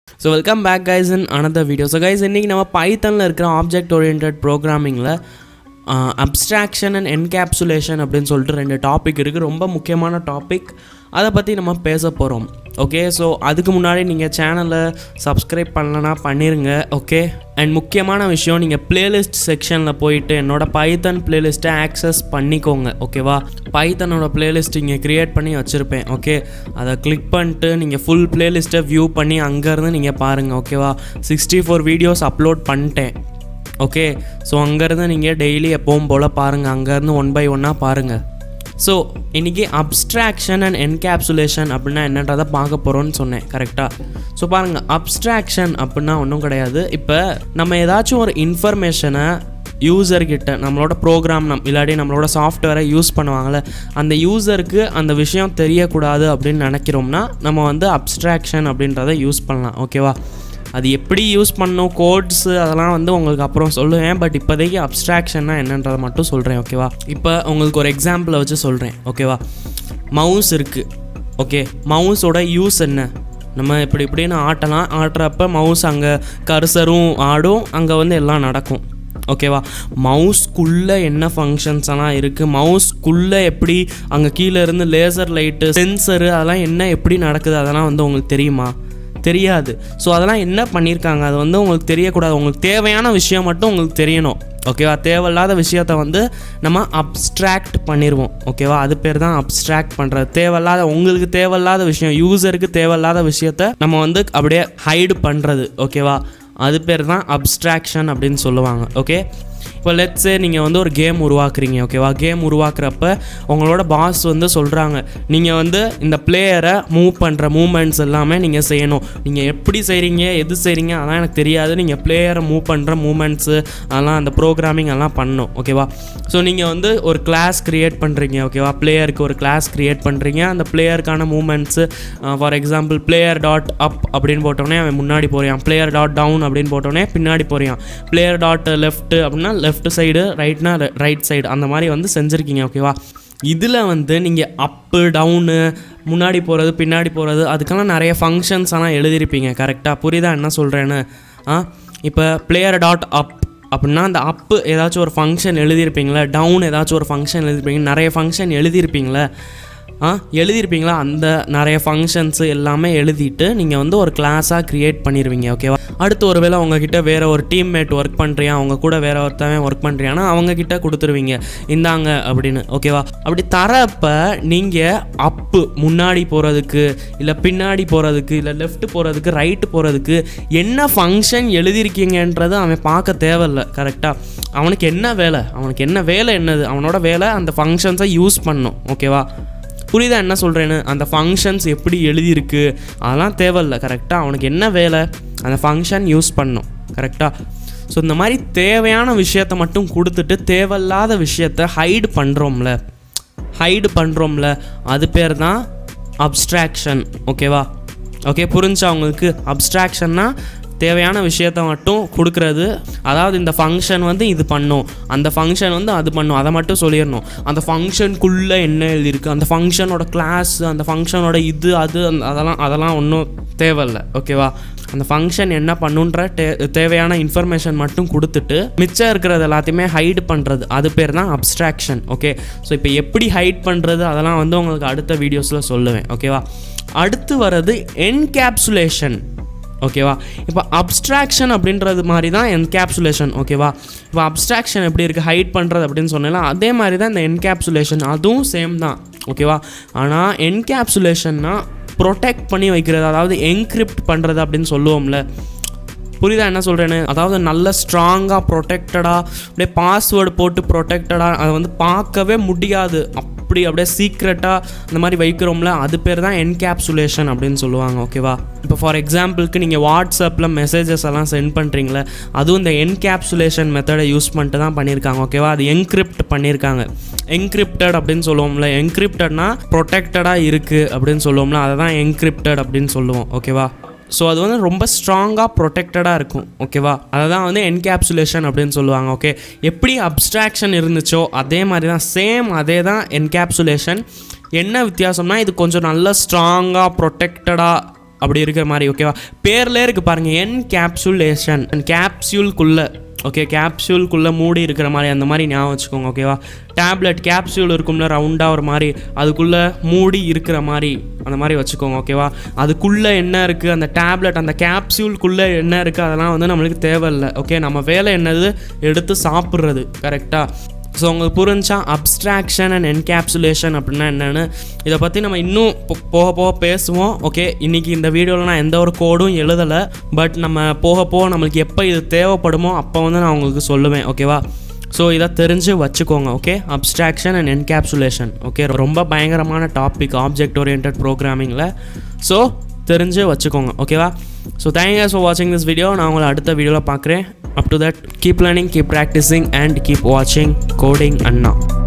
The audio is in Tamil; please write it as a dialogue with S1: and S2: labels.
S1: so welcome back guys in another video so guys இன்றைக்கி நம்ம பைத்தனில் இருக்கிற ஆப்ஜெக்ட் ஓரியன்ட் ப்ரோக்ராமிங்கில் அப்ஸ்ட்ராக்ஷன் அண்ட் என்கேப்சுலேஷன் அப்படின்னு சொல்லிட்டு ரெண்டு டாபிக் இருக்குது ரொம்ப முக்கியமான டாபிக் அதை பற்றி நம்ம பேச போகிறோம் ஓகே ஸோ அதுக்கு முன்னாடி நீங்கள் சேனலை சப்ஸ்கிரைப் பண்ணலனா பண்ணிடுங்க ஓகே அண்ட் முக்கியமான விஷயம் நீங்கள் பிளேலிஸ்ட் செக்ஷனில் போயிட்டு என்னோட பைத்தன் பிளேலிஸ்ட்டை ஆக்சஸ் பண்ணிக்கோங்க ஓகேவா பைத்தனோட பிளேலிஸ்ட் இங்கே க்ரியேட் பண்ணி வச்சுருப்பேன் ஓகே அதை கிளிக் பண்ணிட்டு நீங்கள் ஃபுல் பிளேலிஸ்ட்டை வியூ பண்ணி அங்கேருந்து நீங்கள் பாருங்கள் ஓகேவா சிக்ஸ்டி ஃபோர் வீடியோஸ் அப்லோட் பண்ணிட்டேன் ஓகே ஸோ அங்கேருந்து நீங்கள் டெய்லி எப்பவும் போல் பாருங்கள் அங்கேருந்து ஒன் பை ஒன்னாக பாருங்கள் ஸோ இன்றைக்கி அப்ஸ்ட்ராக்ஷன் அண்ட் என்கேப்சுலேஷன் அப்படின்னா என்னன்றதை பார்க்க போகிறோன்னு சொன்னேன் கரெக்டாக ஸோ பாருங்கள் அப்ஸ்ட்ராக்ஷன் அப்படின்னா ஒன்றும் கிடையாது இப்போ நம்ம ஏதாச்சும் ஒரு இன்ஃபர்மேஷனை யூசர்கிட்ட நம்மளோட ப்ரோக்ராம் நம் இல்லாட்டி நம்மளோட சாஃப்ட்வேரை யூஸ் பண்ணுவாங்கள்ல அந்த யூசருக்கு அந்த விஷயம் தெரியக்கூடாது அப்படின்னு நினைக்கிறோம்னா நம்ம வந்து அப்ஸ்ட்ராக்ஷன் அப்படின்றத யூஸ் பண்ணலாம் ஓகேவா அது எப்படி யூஸ் பண்ணும் கோட்ஸு அதெல்லாம் வந்து உங்களுக்கு அப்புறம் சொல்லுவேன் பட் இப்போதைக்கு அப்ஸ்ட்ராக்ஷன்னா என்னன்றதை மட்டும் சொல்கிறேன் ஓகேவா இப்போ உங்களுக்கு ஒரு எக்ஸாம்பிளை வச்சு சொல்கிறேன் ஓகேவா மவுஸ் இருக்குது ஓகே மவுஸோட யூஸ் என்ன நம்ம இப்படி இப்படின்னு ஆட்டலாம் ஆட்டுறப்ப மவுஸ் அங்கே கர்சரும் ஆடும் அங்கே வந்து எல்லாம் நடக்கும் ஓகேவா மவுஸ்க்குள்ளே என்ன ஃபங்க்ஷன்ஸ் எல்லாம் இருக்குது மவுஸ்க்குள்ளே எப்படி அங்கே கீழே இருந்து லேசர் லைட்டு சென்சரு அதெல்லாம் என்ன எப்படி நடக்குது அதெல்லாம் வந்து உங்களுக்கு தெரியுமா தெரியாது ஸோ அதெல்லாம் என்ன பண்ணியிருக்காங்க அது வந்து உங்களுக்கு தெரியக்கூடாது உங்களுக்கு தேவையான விஷயம் மட்டும் உங்களுக்கு தெரியணும் ஓகேவா தேவையில்லாத விஷயத்த வந்து நம்ம அப்ஸ்ட்ராக்ட் பண்ணிடுவோம் ஓகேவா அது பேர் தான் அப்ஸ்ட்ராக்ட் பண்ணுறது தேவையில்லாத உங்களுக்கு தேவையில்லாத விஷயம் யூசருக்கு தேவையில்லாத விஷயத்த நம்ம வந்து அப்படியே ஹைடு பண்ணுறது ஓகேவா அது பேர் தான் அப்ஸ்ட்ராக்ஷன் அப்படின்னு சொல்லுவாங்க ஓகே இப்போ லெட்ஸே நீங்கள் வந்து ஒரு கேம் உருவாக்குறீங்க ஓகேவா கேம் உருவாக்குறப்ப உங்களோட பாஸ் வந்து சொல்கிறாங்க நீங்கள் வந்து இந்த பிளேயரை மூவ் பண்ணுற மூமெண்ட்ஸ் எல்லாமே நீங்கள் செய்யணும் நீங்கள் எப்படி செய்கிறீங்க எது செய்கிறீங்க அதெல்லாம் எனக்கு தெரியாது நீங்கள் பிளேயரை மூவ் பண்ணுற மூமெண்ட்ஸு அதெல்லாம் அந்த ப்ரோக்ராமிங் எல்லாம் பண்ணணும் ஓகேவா ஸோ நீங்கள் வந்து ஒரு கிளாஸ் க்ரியேட் பண்ணுறீங்க ஓகேவா பிளேயருக்கு ஒரு கிளாஸ் க்ரியேட் பண்ணுறீங்க அந்த பிளேயருக்கான moments for example player dot up அப்படின்னு போட்டோடனே அவன் முன்னாடி போகிறான் பிளேயர் டாட் டவுன் அப்படின்னு போட்டோடனே பின்னாடி போகிறான் பிளேயர் டாட் லெஃப்ட் அப்படின்னா லெஃப்ட் சைடு ரைட்னா ரைட் சைடு அந்த மாதிரி வந்து செஞ்சுருக்கீங்க ஓகேவா இதில் வந்து நீங்கள் அப்பு டவுனு முன்னாடி போகிறது பின்னாடி போகிறது அதுக்கெல்லாம் நிறைய ஃபங்க்ஷன்ஸ் எல்லாம் எழுதியிருப்பீங்க கரெக்டாக புரியுதா என்ன சொல்கிறேன்னு ஆ இப்போ பிளேயர் டாட் அப் அப்படின்னா அந்த அப்பு ஏதாச்சும் ஒரு ஃபங்க்ஷன் எழுதியிருப்பீங்களா டவுன் ஏதாச்சும் ஒரு ஃபங்க்ஷன் எழுதியிருப்பீங்க நிறைய ஃபங்க்ஷன் எழுதியிருப்பீங்களே ஆ எழுதியிருப்பீங்களா அந்த நிறைய ஃபங்க்ஷன்ஸு எல்லாமே எழுதிட்டு நீங்கள் வந்து ஒரு கிளாஸாக க்ரியேட் பண்ணிடுவீங்க ஓகேவா அடுத்து ஒரு வேளை உங்ககிட்ட வேறு ஒரு டீம்மேட் ஒர்க் பண்ணுறியா அவங்க கூட வேற ஒருத்தவன் ஒர்க் பண்ணுறியானா அவங்கக்கிட்ட கொடுத்துருவீங்க இந்தாங்க அப்படின்னு ஓகேவா அப்படி தரப்ப நீங்கள் அப்பு முன்னாடி போகிறதுக்கு இல்லை பின்னாடி போகிறதுக்கு இல்லை லெஃப்ட் போகிறதுக்கு ரைட்டு போகிறதுக்கு என்ன ஃபங்க்ஷன் எழுதியிருக்கீங்கன்றது அவன் பார்க்க தேவையில்ல கரெக்டாக அவனுக்கு என்ன வேலை அவனுக்கு என்ன வேலை என்னது அவனோட வேலை அந்த ஃபங்க்ஷன்ஸை யூஸ் பண்ணும் ஓகேவா புரியுதா என்ன சொல்கிறேன்னு அந்த ஃபங்க்ஷன்ஸ் எப்படி எழுதியிருக்கு அதெல்லாம் தேவையில்ல கரெக்டாக அவனுக்கு என்ன வேலை அந்த ஃபங்க்ஷன் யூஸ் பண்ணும் கரெக்டாக ஸோ இந்த மாதிரி தேவையான விஷயத்த மட்டும் கொடுத்துட்டு தேவையில்லாத விஷயத்த ஹைடு பண்ணுறோம்ல ஹைடு பண்ணுறோம்ல அது பேர் தான் அப்ஸ்ட்ராக்ஷன் ஓகேவா ஓகே புரிஞ்சா உங்களுக்கு அப்ஸ்ட்ராக்ஷன்னா தேவையான விஷயத்த மட்டும் கொடுக்குறது அதாவது இந்த ஃபங்க்ஷன் வந்து இது பண்ணும் அந்த ஃபங்க்ஷன் வந்து அது பண்ணும் அதை மட்டும் சொல்லிடணும் அந்த ஃபங்க்ஷனுக்குள்ளே என்ன எழுதியிருக்கு அந்த ஃபங்க்ஷனோட கிளாஸ் அந்த ஃபங்க்ஷனோட இது அது அந்த- அதெல்லாம் அதெல்லாம் ஒன்றும் தேவையில்ல ஓகேவா அந்த ஃபங்க்ஷன் என்ன பண்ணுன்ற தே தேவையான இன்ஃபர்மேஷன் மட்டும் கொடுத்துட்டு மிச்சம் இருக்கிறது எல்லாத்தையுமே ஹைட் பண்ணுறது அது பேர் தான் அப்ஸ்ட்ராக்ஷன் ஓகே ஸோ இப்போ எப்படி ஹைட் பண்ணுறது அதெல்லாம் வந்து உங்களுக்கு அடுத்த வீடியோஸில் சொல்லுவேன் ஓகேவா அடுத்து வர்றது என்கேப்சுலேஷன் ஓகேவா இப்போ அப்ஸ்ட்ராக்ஷன் அப்படின்றது மாதிரி தான் என்கேப்சுலேஷன் ஓகேவா இப்போ அப்ஸ்ட்ராக்ஷன் எப்படி இருக்குது ஹைட் பண்ணுறது அப்படின்னு சொன்னேன்ல அதே மாதிரி தான் இந்த என்கேப்சுலேஷன் அதுவும் சேம் தான் ஓகேவா ஆனால் என்கேப்சுலேஷன்னா ப்ரொடெக்ட் பண்ணி வைக்கிறது அதாவது என்கிரிப்ட் பண்ணுறது அப்படின்னு சொல்லுவோம்ல புரியுதா என்ன சொல்கிறேன்னு அதாவது நல்ல ஸ்ட்ராங்காக ப்ரொடெக்டடாக அப்படியே பாஸ்வேர்டு போட்டு ப்ரொடெக்டடாக அதை வந்து பார்க்கவே முடியாது அப்படி அப்படியே சீக்ரெட்டாக இந்த மாதிரி வைக்கிறோம்ல அது பேர் தான் என்கேப்சுலேஷன் அப்படின்னு சொல்லுவாங்க ஓகேவா இப்போ ஃபார் எக்ஸாம்பிளுக்கு நீங்கள் வாட்ஸ்அப்பில் மெசேஜஸ் எல்லாம் சென்ட் பண்ணுறீங்களே அதுவும் இந்த என்கேப்சுலேஷன் மெத்தடை யூஸ் பண்ணிட்டு தான் பண்ணியிருக்காங்க ஓகேவா அது என்கிரிப்ட் பண்ணியிருக்காங்க என்கிரிப்டட் அப்படின்னு சொல்லுவோம்ல என்கிரிப்டட்னா ப்ரொடெக்டடாக இருக்குது அப்படின்னு சொல்லுவோம்ல அதை தான் என்கிரிப்டட் அப்படின்னு சொல்லுவோம் ஓகேவா ஸோ அது வந்து ரொம்ப ஸ்ட்ராங்காக ப்ரொடெக்டடாக இருக்கும் ஓகேவா அதை தான் வந்து என்கேப்சுலேஷன் அப்படின்னு சொல்லுவாங்க ஓகே எப்படி அப்ஸ்ட்ராக்ஷன் இருந்துச்சோ அதே மாதிரி தான் சேம் அதே தான் என்கேப்சுலேஷன் என்ன வித்தியாசம்னா இது கொஞ்சம் நல்ல ஸ்ட்ராங்காக ப்ரொடெக்டடாக அப்படி இருக்கிற மாதிரி ஓகேவா பேர்லே இருக்குது பாருங்கள் என் கேப்சுலேஷன் கேப்சியூல்குள்ளே ஓகே கேப்சியூல்குள்ளே மூடி இருக்கிற மாதிரி அந்த மாதிரி ஞாபகம் வச்சுக்கோங்க ஓகேவா டேப்லெட் கேப்சியூல் இருக்கும்ல ரவுண்டாக ஒரு மாதிரி அதுக்குள்ளே மூடி இருக்கிற மாதிரி அந்த மாதிரி வச்சுக்கோங்க ஓகேவா அதுக்குள்ளே என்ன இருக்குது அந்த டேப்லெட் அந்த கேப்சியூல்குள்ளே என்ன இருக்குது அதெல்லாம் வந்து நம்மளுக்கு தேவையில்லை ஓகே நம்ம வேலை என்னது எடுத்து சாப்பிட்றது கரெக்டாக ஸோ உங்களுக்கு புரிஞ்சா அப்ஸ்ட்ராக்ஷன் அண்ட் என்கேப்சுலேஷன் அப்படின்னா என்னென்னு இதை பற்றி நம்ம இன்னும் போ- போக போக பேசுவோம் ஓகே இன்றைக்கி இந்த வீடியோவில் நான் எந்த ஒரு கோடும் எழுதலை பட் நம்ம போக போக நம்மளுக்கு எப்போ இது தேவைப்படுமோ அப்போ வந்து நான் உங்களுக்கு சொல்லுவேன் ஓகேவா ஸோ இதை தெரிஞ்சு வச்சுக்கோங்க okay abstraction and encapsulation okay ரொம்ப பயங்கரமான டாபிக் ஆப்ஜெக்ட் ஓரியன்ட் ப்ரோக்ராமிங்கில் ஸோ தெரிஞ்சு வச்சுக்கோங்க ஓகேவா ஸோ தேங்க் ஃபார் வாட்சிங் திஸ் வீடியோ நான் உங்களை அடுத்த வீடியோவில் பார்க்குறேன் up to that keep learning keep practising and keep வாட்சிங் கோடிங் அண்ணா